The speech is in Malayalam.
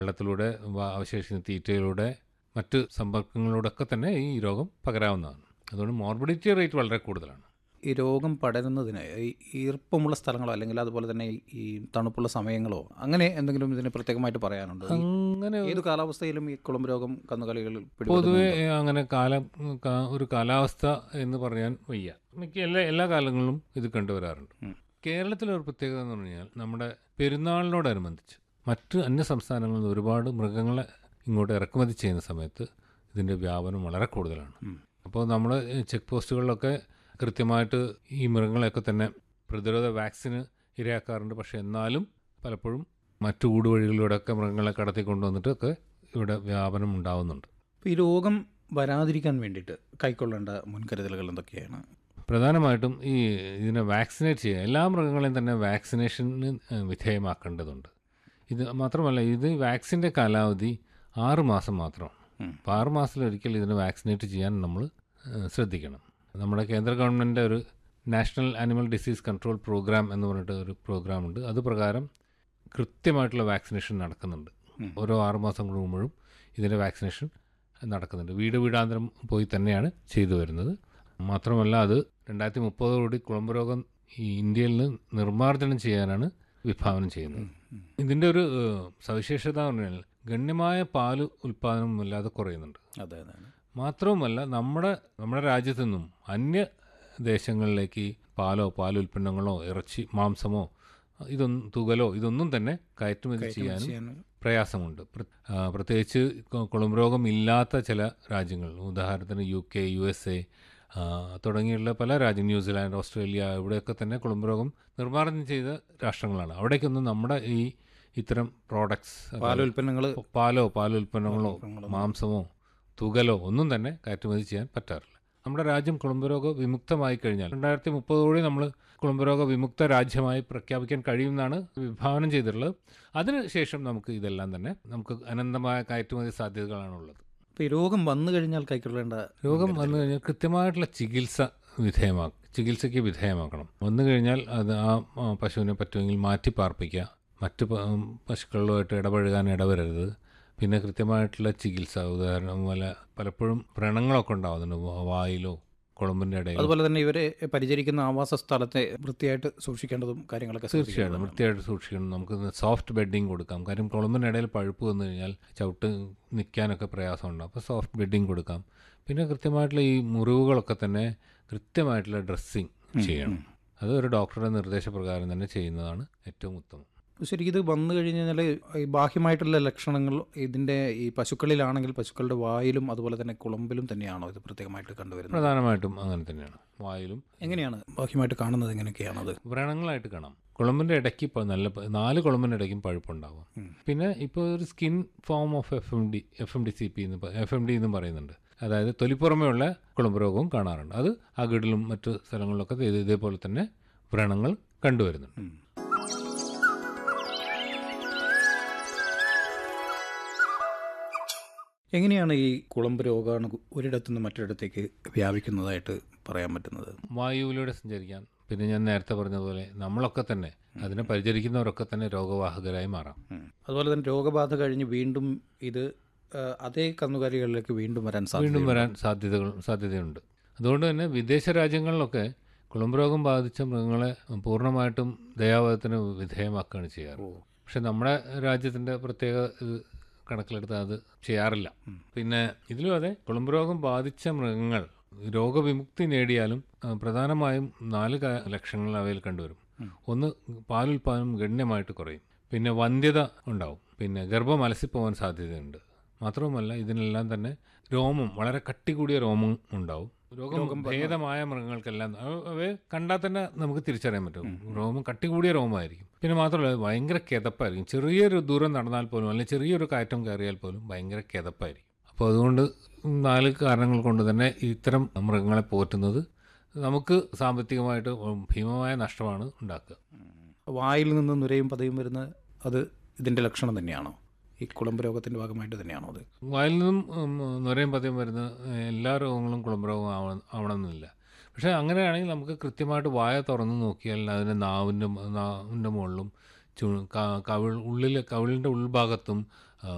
വെള്ളത്തിലൂടെ വ- അവശേഷിക്കുന്ന തീറ്റയിലൂടെ മറ്റ് സമ്പർക്കങ്ങളിലൂടെയൊക്കെ തന്നെ ഈ രോഗം പകരാവുന്നതാണ് അതുകൊണ്ട് മോർബിഡിറ്റി റേറ്റ് വളരെ കൂടുതലാണ് ഈ രോഗം പടരുന്നതിന് ഈ ഈർപ്പമുള്ള സ്ഥലങ്ങളോ അല്ലെങ്കിൽ അതുപോലെ തന്നെ ഈ- ഈ തണുപ്പുള്ള സമയങ്ങളോ അങ്ങനെ എന്തെങ്കിലും ഇതിന് പ്രത്യേകമായിട്ട് പറയാനുണ്ടോ ഈ അങ്ങനെ ഏത് കാലാവസ്ഥയിലും ഈ കുളമ്പ് രോഗം കന്നുകാലികളിൽ പൊതുവെ പിടിപെടുന്നുണ്ടോ? അങ്ങനെ കാലം കാ- ഒരു കാലാവസ്ഥ എന്ന് പറയാൻ വയ്യ മിക്ക എല്ലാ എല്ലാ കാലങ്ങളിലും ഇത് കണ്ടുവരാറുണ്ട് ഉം. കേരളത്തിലെ ഒരു പ്രത്യേകത എന്ന് പറഞ്ഞാൽ നമ്മുടെ പെരുന്നാളിനോടനുബന്ധിച്ച് മറ്റ് അന്യ സംസ്ഥാനങ്ങളിൽ നിന്ന് ഒരുപാട് മൃഗങ്ങളെ ഇങ്ങോട്ട് ഇറക്കുമതി ചെയ്യുന്ന സമയത്ത് ഇതിൻ്റെ വ്യാപനം വളരെ കൂടുതലാണ് ഉം. അപ്പോൾ നമ്മൾ ചെക്ക് പോസ്റ്റുകളിലൊക്കെ കൃത്യമായിട്ട് ഈ മൃഗങ്ങളെയൊക്കെ തന്നെ പ്രതിരോധ വാക്സിന് ഇരയാക്കാറുണ്ട് പക്ഷേ എന്നാലും പലപ്പോഴും മറ്റു ഊടുവഴികളിലൂടെയൊക്കെ മൃഗങ്ങളെ കടത്തി കൊണ്ടുവന്നിട്ടൊക്കെ ഇവിടെ വ്യാപനം ഉണ്ടാവുന്നുണ്ട് അപ്പോൾ ഈ രോഗം വരാതിരിക്കാൻ വേണ്ടിയിട്ട് കൈക്കൊള്ളേണ്ട മുൻകരുതലുകൾ എന്തൊക്കെയാണ് പ്രധാനമായിട്ടും ഈ ഇതിനെ വാക്സിനേറ്റ് ചെയ്യുക എല്ലാ മൃഗങ്ങളെയും തന്നെ വാക്സിനേഷന് ഏഹ്, വിധേയമാക്കേണ്ടതുണ്ട് ഇത് മാത്രമല്ല ഇത് വാക്സിൻ്റെ കാലാവധി ആറ് മാസം മാത്രമാണ് ഉം. അപ്പോൾ ആറ് മാസത്തിലൊരിക്കൽ ഇതിനെ വാക്സിനേറ്റ് ചെയ്യാൻ നമ്മൾ ഏഹ്, ശ്രദ്ധിക്കണം നമ്മുടെ കേന്ദ്ര ഗവൺമെൻറ് ഒരു national animal disease control programme എന്ന് പറഞ്ഞിട്ട് ഒരു പ്രോഗ്രാം ഉണ്ട് അത് പ്രകാരം കൃത്യമായിട്ടുള്ള വാക്സിനേഷൻ നടക്കുന്നുണ്ട് ഉം. ഓരോ ആറ് മാസം കൂടുമ്പോഴും ഇതിൻ്റെ വാക്സിനേഷൻ നടക്കുന്നുണ്ട് വീട് വീടാന്തരം പോയി തന്നെയാണ് ചെയ്തു വരുന്നത് മാത്രമല്ല അത് രണ്ടായിരത്തി മുപ്പതോടുകൂടി കുളമ്പ് രോഗം ഈ ഇന്ത്യയിൽ നിന്ന് നിർമ്മാർജ്ജനം ചെയ്യാനാണ് വിഭാവനം ചെയ്യുന്നത് ഇതിൻ്റെ ഒരു ഏഹ്, സവിശേഷത എന്ന് പറഞ്ഞാൽ ഗണ്യമായ പാല് ഉൽപ്പാദനം ഇല്ലാതെ കുറയുന്നുണ്ട് അതെ അതെ മാത്രവുമല്ല നമ്മുടെ നമ്മുടെ രാജ്യത്തു നിന്നും അന്യ ദേശങ്ങളിലേക്ക് പാലോ പാലുൽപ്പന്നങ്ങളോ ഇറച്ചി മാംസമോ ഇതൊന്നും തുകലോ ഇതൊന്നും തന്നെ കയറ്റുമതി ചെയ്യാനും ചെയ്യാൻ പ്രയാസമുണ്ട് പ്ര- ആ, പ്രത്യേകിച്ച് കൊ- കുളമ്പ് രോഗം ഇല്ലാത്ത ചില രാജ്യങ്ങൾ ഉദാഹരണത്തിന് U K U S A തുടങ്ങിയുള്ള പല രാജ്യം ന്യൂസിലാൻഡ് ഓസ്ട്രേലിയ ഇവിടെയൊക്കെ തന്നെ കുളമ്പ് രോഗം നിർമ്മാർജ്ജനം ചെയ്ത രാഷ്ട്രങ്ങളാണ് അവിടേക്കൊന്നും നമ്മുടെ ഈ ഇത്തരം പ്രോഡക്ട്സ് പാലുൽപ്പന്നങ്ങൾ പാലോ പാലുൽപ്പന്നങ്ങളോ മാംസമോ തുകലോ ഒന്നും തന്നെ കയറ്റുമതി ചെയ്യാൻ പറ്റാറില്ല നമ്മുടെ രാജ്യം കുളമ്പ് രോഗ വിമുക്തമായി കഴിഞ്ഞാൽ രണ്ടായിരത്തി മുപ്പതോടെ നമ്മൾ കുളമ്പ് രോഗ വിമുക്ത രാജ്യമായി പ്രഖ്യാപിക്കാൻ കഴിയുമെന്നാണ് വിഭാവനം ചെയ്തിട്ടുള്ളത് അതിനുശേഷം നമുക്ക് ഇതെല്ലാം തന്നെ നമുക്ക് അനന്തമായ കയറ്റുമതി സാധ്യതകളാണുള്ളത് ഇപ്പോൾ ഈ രോഗം വന്നു കഴിഞ്ഞാൽ കൈക്കൊള്ളേണ്ട രോഗം വന്നു കഴിഞ്ഞാൽ കൃത്യമായിട്ടുള്ള ചികിത്സ വിധേയമാക്കും ചികിത്സയ്ക്ക് വിധേയമാക്കണം വന്നു കഴിഞ്ഞാൽ അത് ആ ആ, പശുവിനെ പറ്റുമെങ്കിൽ മാറ്റി പാർപ്പിക്കുക മറ്റ് പ- ഉം, പശുക്കളുമായിട്ട് ഇടപഴകാൻ ഇടവരരുത് പിന്നെ കൃത്യമായിട്ടുള്ള ചികിത്സ ഉദാഹരണം പോലെ പലപ്പോഴും വ്രണങ്ങളൊക്കെ ഉണ്ടാവുന്നുണ്ട് വാ- വായിലോ കുളമ്പിൻ്റെ ഇടയിൽ അതുപോലെ തന്നെ ഇവരെ പരിചരിക്കുന്ന ആവാസ സ്ഥലത്തെ വൃത്തിയായിട്ട് സൂക്ഷിക്കേണ്ടതും കാര്യങ്ങളൊക്കെ തീർച്ചയായിട്ടും ശ്രദ്ധിക്കേണ്ടതാണ്. വൃത്തിയായിട്ട് സൂക്ഷിക്കണം നമുക്ക് സോഫ്റ്റ് ബെഡിങ് കൊടുക്കാം കാര്യം കുളമ്പിനിടയിൽ പഴുപ്പ് വന്നു കഴിഞ്ഞാൽ ചവിട്ട് നിൽക്കാനൊക്കെ പ്രയാസമുണ്ട് അപ്പോൾ സോഫ്റ്റ് ബെഡിങ് കൊടുക്കാം പിന്നെ കൃത്യമായിട്ടുള്ള ഈ മുറിവുകളൊക്കെ തന്നെ കൃത്യമായിട്ടുള്ള ഡ്രസ്സിങ് ചെയ്യണം അത് ഒരു ഡോക്ടറുടെ നിർദ്ദേശപ്രകാരം തന്നെ ചെയ്യുന്നതാണ് ഏറ്റവും ഉത്തമം ശരിക്കും ഇത് വന്നു കഴിഞ്ഞ് കഴിഞ്ഞാൽ ഈ ബാഹ്യമായിട്ടുള്ള ലക്ഷണങ്ങൾ ഇതിൻ്റെ ഈ പശുക്കളിലാണെങ്കിൽ പശുക്കളുടെ വായിലും അതുപോലെ തന്നെ കുളമ്പിലും തന്നെയാണോ ഇത് പ്രത്യേകമായിട്ട് കണ്ടുവരുന്നത് പ്രധാനമായിട്ടും അങ്ങനെ തന്നെയാണ് വായിലും എങ്ങനെയാണ് ബാഹ്യമായിട്ട് കാണുന്നത് എങ്ങനെയൊക്കെയാണത് വ്രണങ്ങളായിട്ട് കാണാം കുളമ്പിൻ്റെ ഇടയ്ക്ക് ഇപ്പോൾ നല്ല പ- നാല് കുളമ്പിൻ്റെ ഇടയ്ക്കും പഴുപ്പുണ്ടാവും ഉം. പിന്നെ ഇപ്പോൾ ഒരു skin form of F M D F M D C P എന്ന് എഫ് എം ഡി എന്നും പറയുന്നുണ്ട് അതായത് തൊലിപ്പുറമെയുള്ള കുളമ്പ് രോഗവും കാണാറുണ്ട് അത് അകിടിലും മറ്റു സ്ഥലങ്ങളിലൊക്കെ ഇത് ഇതേപോലെ തന്നെ വ്രണങ്ങൾ കണ്ടുവരുന്നുണ്ട് ഉം. എങ്ങനെയാണ് ഈ കുളമ്പ് രോഗാണു ഒരിടത്തു നിന്ന് മറ്റൊരിടത്തേക്ക് വ്യാപിക്കുന്നതായിട്ട് പറയാൻ പറ്റുന്നത് വായുവിലൂടെ സഞ്ചരിക്കാം പിന്നെ ഞാൻ നേരത്തെ പറഞ്ഞതുപോലെ നമ്മളൊക്കെ തന്നെ അതിനെ പരിചരിക്കുന്നവരൊക്കെ തന്നെ രോഗവാഹകരായി മാറാം ഉം. അതുപോലെ തന്നെ രോഗബാധ കഴിഞ്ഞ് വീണ്ടും ഇത് ആ, അതേ കന്നുകാലികളിലേക്ക് വീണ്ടും വരാൻ വീണ്ടും സാധ്യത വരാൻ സാധ്യതകൾ സാധ്യതയുണ്ട് അതുകൊണ്ട് തന്നെ വിദേശ രാജ്യങ്ങളിലൊക്കെ കുളമ്പ് രോഗം ബാധിച്ച മൃഗങ്ങളെ പൂർണ്ണമായിട്ടും ദയാവധത്തിന് വിധേയമാക്കുകയാണ് ചെയ്യാറ് പക്ഷെ നമ്മുടെ രാജ്യത്തിൻ്റെ പ്രത്യേക ഇത് കണക്കിലെടുത്ത് അത് ചെയ്യാറില്ല പിന്നെ ഇതിലും അതെ കുളമ്പ് രോഗം ബാധിച്ച മൃഗങ്ങൾ രോഗവിമുക്തി നേടിയാലും ആ, പ്രധാനമായും നാല് ക- ലക്ഷണങ്ങൾ അവയിൽ കണ്ടുവരും ഒന്ന് പാലുൽപാദനം ഗണ്യമായിട്ട് കുറയും പിന്നെ വന്ധ്യത ഉണ്ടാവും പിന്നെ ഗർഭം അലസിപ്പോവാൻ സാധ്യതയുണ്ട് മാത്രവുമല്ല ഇതിനെല്ലാം തന്നെ രോമം വളരെ കട്ടി കൂടിയ രോമം ഉണ്ടാവും രോഗം ഭേദമായ മൃഗങ്ങൾക്കെല്ലാം അവ- അവയെ കണ്ടാൽ തന്നെ നമുക്ക് തിരിച്ചറിയാൻ പറ്റും രോമം കട്ടി കൂടിയ രോമമായിരിക്കും പിന്നെ മാത്രമല്ല ഭയങ്കര കിതപ്പായിരിക്കും ചെറിയൊരു ദൂരം നടന്നാൽ പോലും അല്ലെങ്കിൽ ചെറിയൊരു കയറ്റം കയറിയാൽ പോലും ഭയങ്കര കിതപ്പായിരിക്കും അപ്പോൾ അതുകൊണ്ട് നാല് കാരണങ്ങൾ കൊണ്ട് തന്നെ ഇത്തരം മൃഗങ്ങളെ പോറ്റുന്നത് നമുക്ക് സാമ്പത്തികമായിട്ട് ഭീമമായ നഷ്ടമാണ് ഉണ്ടാക്കുക വായിൽ നിന്ന് നുരയും പതയും വരുന്ന അത് ഇതിൻ്റെ ലക്ഷണം തന്നെയാണോ ഈ കുളമ്പ് രോഗത്തിൻ്റെ ഭാഗമായിട്ട് തന്നെയാണോ അത് വായിൽ നിന്നും ഉം, നുരയും പതയും വരുന്ന എല്ലാ രോഗങ്ങളും കുളമ്പ് രോഗം ആവണം ആവണമെന്നില്ല പക്ഷേ അങ്ങനെയാണെങ്കിൽ നമുക്ക് കൃത്യമായിട്ട് വായ തുറന്ന് നോക്കിയാൽ അതിൻ്റെ നാവിൻ്റെ നാവിൻ്റെ മുകളിലും ചു ക- കവിൾ ഉള്ളിൽ കവിളിൻ്റെ ഉൾഭാഗത്തും ആ,